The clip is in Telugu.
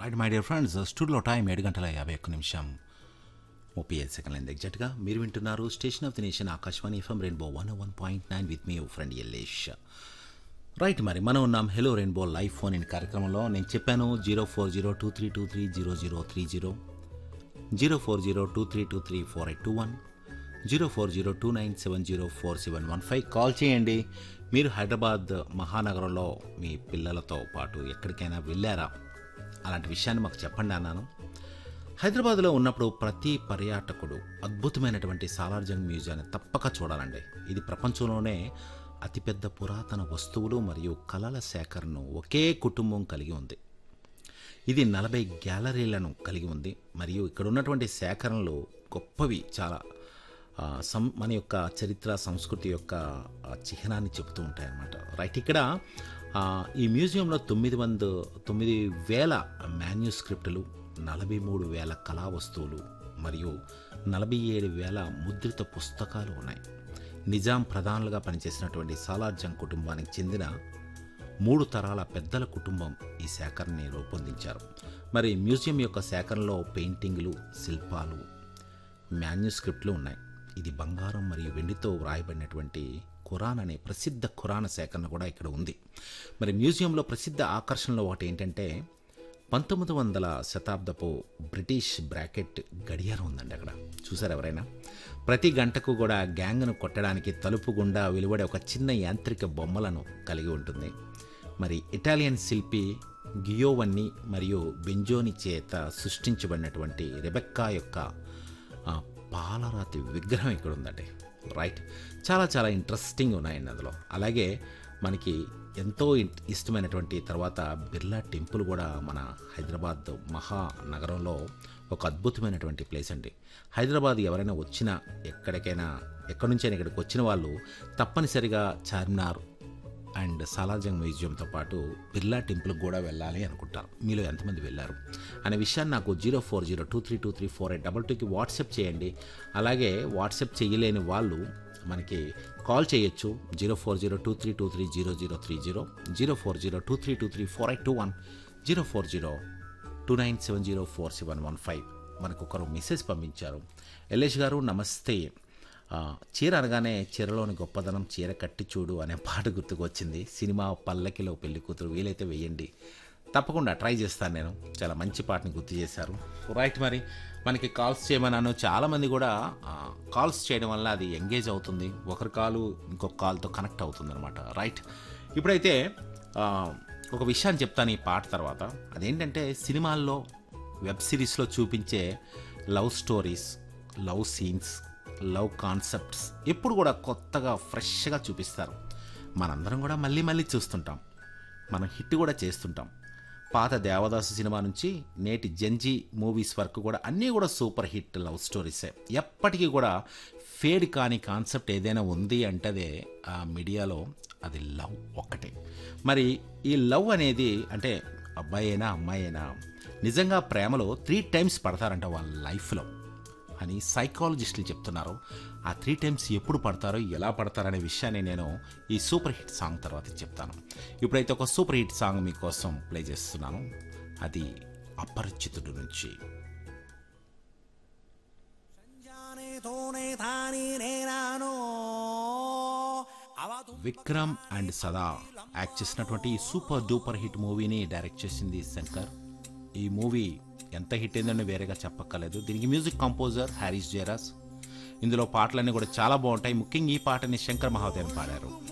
రైట్ మై డియర్ ఫ్రెండ్స్ స్టూడియోలో టైం ఏడు గంటల యాభై ఒక్క నిమిషం ముప్పై ఐదు సెకండ్ల ఎగ్జాక్ట్గా మీరు వింటున్నారు station of the nation Akashvani FM Rainbow one one point nine with మీ ఫ్రెండ్ ఎల్లేష్ రైట్ మరి మనం ఉన్నాం hello Rainbow live phone in కార్యక్రమంలో నేను చెప్పాను zero four zero two three two three zero zero three zero zero four zero two three two three four eight two one zero four zero two nine seven zero four seven one five call చేయండి మీరు హైదరాబాద్ మహానగరంలో మీ పిల్లలతో పాటు ఎక్కడికైనా వెళ్ళారా అలాంటి విషయాన్ని మాకు చెప్పండి అన్నాను హైదరాబాద్లో ఉన్నప్పుడు ప్రతి పర్యాటకుడు అద్భుతమైనటువంటి సాలార్జంగ్ మ్యూజియాన్ని తప్పక చూడాలండి ఇది ప్రపంచంలోనే అతిపెద్ద పురాతన వస్తువులు మరియు కళల సేకరణను ఒకే కుటుంబం కలిగి ఉంది ఇది నలభై గ్యాలరీలను కలిగి ఉంది మరియు ఇక్కడ ఉన్నటువంటి సేకరణలు గొప్పవి చాలా ఆ, సం మన యొక్క చరిత్ర సంస్కృతి యొక్క ఆ, చిహ్నాన్ని చెబుతూ ఉంటాయన్నమాట రైట్ ఇక్కడ ఆ, ఈ మ్యూజియంలో తొమ్మిది వంద తొమ్మిది వేల మాన్యుస్క్రిప్టులు నలభై మూడు వేల కళా వస్తువులు మరియు నలభై ఏడు వేల ముద్రిత పుస్తకాలు ఉన్నాయి నిజాం ప్రధానులుగా పనిచేసినటువంటి సాలార్జంగ్ కుటుంబానికి చెందిన మూడు తరాల పెద్దల కుటుంబం ఈ సేకరణని రూపొందించారు మరి మ్యూజియం యొక్క సేకరణలో పెయింటింగ్లు శిల్పాలు మాన్యుస్క్రిప్ట్లు ఉన్నాయి ఇది బంగారం మరియు వెండితో వ్రాయబడినటువంటి ఖురాన్ అనే ప్రసిద్ధ ఖురాన్ సేకరణ కూడా ఇక్కడ ఉంది మరి మ్యూజియంలో ప్రసిద్ధ ఆకర్షణలో ఒకటి ఏంటంటే పంతొమ్మిది వందల శతాబ్దపు బ్రిటిష్ బ్రాకెట్ గడియారం ఉందండి అక్కడ చూసారు ఎవరైనా ప్రతి గంటకు కూడా గ్యాంగ్ను కొట్టడానికి తలుపు గుండా వెలువడే ఒక చిన్న యాంత్రిక బొమ్మలను కలిగి ఉంటుంది మరి ఇటాలియన్ శిల్పి గియోవన్ని మరియు బెంజోని చేత సృష్టించబడినటువంటి రెబెక్కా యొక్క ఆ, పాలరాతి విగ్రహం ఇక్కడ ఉందండి రైట్ చాలా చాలా ఇంట్రెస్టింగ్ ఉన్నాయండి అందులో అలాగే మనకి ఎంతో ఇన్- ఇష్టమైనటువంటి తర్వాత బిర్లా టెంపుల్ కూడా మన హైదరాబాద్ మహానగరంలో ఒక అద్భుతమైనటువంటి ప్లేస్ అండి హైదరాబాద్ ఎవరైనా వచ్చినా ఎక్కడికైనా ఎక్కడి నుంచైనా ఇక్కడికి వచ్చిన వాళ్ళు తప్పనిసరిగా చార్మినార్ అండ్ సాలార్జంగ్ మ్యూజియంతో పాటు బిర్లా టెంపుల్కి కూడా వెళ్ళాలి అనుకుంటారు మీలో ఎంతమంది వెళ్ళారు అనే విషయాన్ని నాకు zero four zero two three two three four eight double టూకి వాట్సాప్ చేయండి అలాగే వాట్సాప్ చేయలేని వాళ్ళు మనకి కాల్ చేయొచ్చు zero four zero two three two three zero zero three zero zero four zero two three two three four eight two one zero four zero two nine seven zero four seven one five మనకు ఒకరు మెసేజ్ పంపించారు ఎల్లేష్ గారు నమస్తే ఆ, చీర అనగానే చీరలోని గొప్పదనం చీర కట్టి చూడు అనే పాట గుర్తుకు వచ్చింది సినిమా పల్లకిలో పెళ్లి కూతురు వీలైతే వేయండి తప్పకుండా ట్రై చేస్తాను నేను చాలా మంచి పాటని గుర్తు చేశారు రైట్ మరి మనకి కాల్స్ చేయమన్నాను చాలామంది కూడా ఆ, కాల్స్ చేయడం వల్ల అది ఎంగేజ్ అవుతుంది ఒకరి కాలు ఇంకొక కాల్తో కనెక్ట్ అవుతుంది అనమాట రైట్ ఇప్పుడైతే ఆ, ఒక విషయాన్ని చెప్తాను ఈ పాట తర్వాత అదేంటంటే సినిమాల్లో వెబ్ సిరీస్లో చూపించే love stories love scenes love concepts ఎప్పుడు కూడా కొత్తగా ఫ్రెష్గా చూపిస్తారు మనందరం కూడా మళ్ళీ మళ్ళీ చూస్తుంటాం మనం హిట్ కూడా చేస్తుంటాం పాత దేవదాసు సినిమా నుంచి నేటి జంజీ మూవీస్ వరకు కూడా అన్నీ కూడా సూపర్ హిట్ లవ్ స్టోరీసే ఎప్పటికీ కూడా ఫేడ్ కాని కాన్సెప్ట్ ఏదైనా ఉంది అంటే ఆ మీడియాలో అది లవ్ ఒక్కటే మరి ఈ లవ్ అనేది అంటే అబ్బాయి అయినా అమ్మాయి అయినా నిజంగా ప్రేమలో త్రీ టైమ్స్ పడతారంట వాళ్ళ లైఫ్లో అని సైకాలజిస్టులు చెప్తున్నారు ఆ త్రీ టైమ్స్ ఎప్పుడు పడతారో ఎలా పడతారనే విషయాన్ని నేను ఈ సూపర్ హిట్ సాంగ్ తర్వాత చెప్తాను ఇప్పుడైతే ఒక సూపర్ హిట్ సాంగ్ మీకోసం ప్లే చేస్తున్నాను అది అపరిచితుడు నుంచి సంజానేతోనే తాని నేనానో అవతు విక్రమ్ అండ్ సదా యాక్ట్ చేసినటువంటి ఈ సూపర్ డూపర్ హిట్ మూవీని డైరెక్ట్ చేసింది శంకర్ ఈ మూవీ ఎంత హిట్ అయిందని వేరేగా చెప్పక్కర్లేదు దీనికి మ్యూజిక్ కంపోజర్ హ్యారీస్ జయరాజ్ ఇందులో పాటలన్నీ కూడా చాలా బాగుంటాయి ముఖ్యంగా ఈ పాటని శంకర్ మహాదేవన్ పాడారు